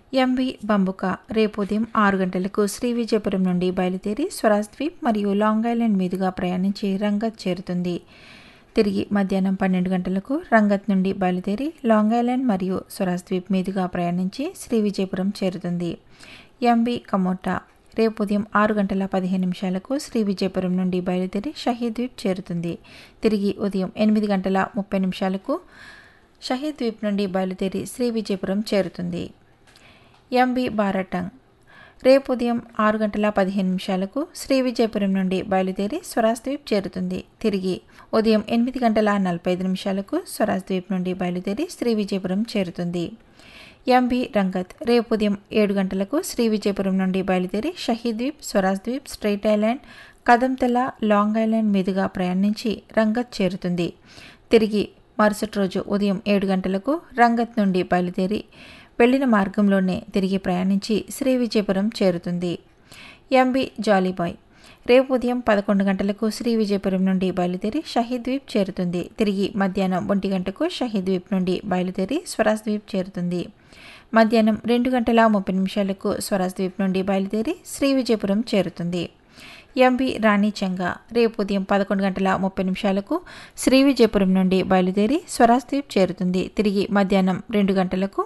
MV బంబుక రేపు ఉదయం ఆరు గంటలకు శ్రీ విజయపురం నుండి బయలుదేరి స్వరాజ్ ద్వీప్ మరియు లాంగ్ ఐలాండ్ మీదుగా ప్రయాణించి రంగత్ చేరుతుంది తిరిగి మధ్యాహ్నం పన్నెండు గంటలకు రంగత్ నుండి బయలుదేరి లాంగ్ ఐలాండ్ మరియు స్వరాజ్ ద్వీప్ మీదుగా ప్రయాణించి శ్రీ విజయపురం చేరుతుంది ఎంవి కమోటా రేపు ఉదయం ఆరు గంటల పదిహేను నిమిషాలకు శ్రీ విజయపురం నుండి బయలుదేరి షహీద్ ద్వీప్ చేరుతుంది తిరిగి ఉదయం ఎనిమిది గంటల ముప్పై నిమిషాలకు షహీద్ ద్వీప్ నుండి బయలుదేరి శ్రీ విజయపురం చేరుతుంది ఎంబి బారటంగ్ రేపు ఉదయం ఆరు గంటల పదిహేను నిమిషాలకు శ్రీ విజయపురం నుండి బయలుదేరి స్వరాజ్ ద్వీప్ చేరుతుంది తిరిగి ఉదయం ఎనిమిది గంటల నలభై ఐదు నిమిషాలకు స్వరాజ్ ద్వీప్ నుండి బయలుదేరి శ్రీ విజయపురం చేరుతుంది ఎంబి రంగత్ రేపు ఉదయం ఏడు గంటలకు శ్రీ విజయపురం నుండి బయలుదేరి Shaheed Dweep Swaraj Dweep strait island Kadamtala long island మీదుగా ప్రయాణించి రంగత్ చేరుతుంది తిరిగి మరుసటి రోజు ఉదయం ఏడు గంటలకు రంగత్ నుండి బయలుదేరి వెళ్లిన మార్గంలోనే తిరిగి ప్రయాణించి శ్రీ విజయపురం చేరుతుంది ఎంబి జాలీబాయ్ రేపు ఉదయం పదకొండు గంటలకు శ్రీ విజయపురం నుండి బయలుదేరి షహీద్ ద్వీప్ చేరుతుంది తిరిగి మధ్యాహ్నం ఒంటి గంటకు షహీద్ ద్వీప్ నుండి బయలుదేరి స్వరాజ్ ద్వీప్ చేరుతుంది మధ్యాహ్నం రెండు గంటల ముప్పై నిమిషాలకు స్వరాజ్ ద్వీప్ నుండి బయలుదేరి శ్రీ విజయపురం చేరుతుంది ఎంబి రాణి చెంగా రేపు ఉదయం పదకొండు గంటల ముప్పై నిమిషాలకు శ్రీ విజయపురం నుండి బయలుదేరి స్వరాజ్ ద్వీప్ చేరుతుంది తిరిగి మధ్యాహ్నం రెండు గంటలకు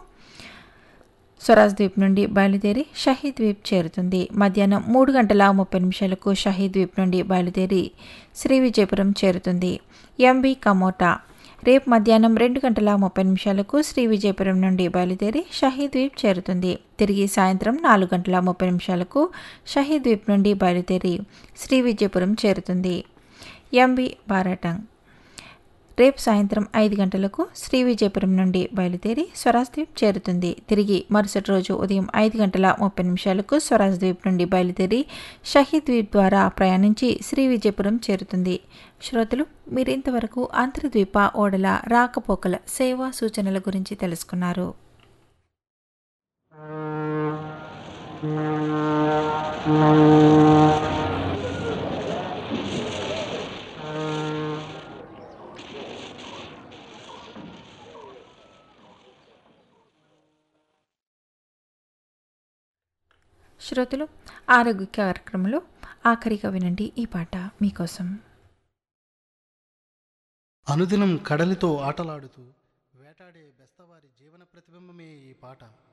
స్వరాజ్ ద్వీప్ నుండి బయలుదేరి షహీద్ ద్వీప్ చేరుతుంది మధ్యాహ్నం మూడు గంటల ముప్పై నిమిషాలకు షహీద్ ద్వీప్ నుండి బయలుదేరి శ్రీ విజయపురం చేరుతుంది ఎంబి కమోటా రేపు మధ్యాహ్నం రెండు గంటల ముప్పై నిమిషాలకు శ్రీ విజయపురం నుండి బయలుదేరి షహీద్ ద్వీప్ చేరుతుంది తిరిగి సాయంత్రం నాలుగు గంటల ముప్పై నిమిషాలకు షహీద్ ద్వీప్ నుండి బయలుదేరి శ్రీ విజయపురం చేరుతుంది ఎంబి బారాటంగ్ రేపు సాయంత్రం ఐదు గంటలకు శ్రీ విజయపురం నుండి బయలుదేరి స్వరాజ్ ద్వీప్ చేరుతుంది తిరిగి మరుసటి రోజు ఉదయం ఐదు గంటల ముప్పై నిమిషాలకు స్వరాజ్ ద్వీప్ నుండి బయలుదేరి షహీద్ ద్వీప్ ద్వారా ప్రయాణించి శ్రీ విజయపురం చేరుతుంది శ్రోతలు మీరు ఇంతవరకు అంతర్ద్వీప ఓడల రాకపోకల సేవా సూచనల గురించి తెలుసుకున్నారు శ్రోతలు ఆరోగ్య కార్యక్రమంలో ఆఖరిగా వినండి ఈ పాట మీకోసం అనుదినం కడలితో ఆటలాడుతూ వేటాడే బెస్తవారి జీవన ప్రతిబింబమే ఈ పాట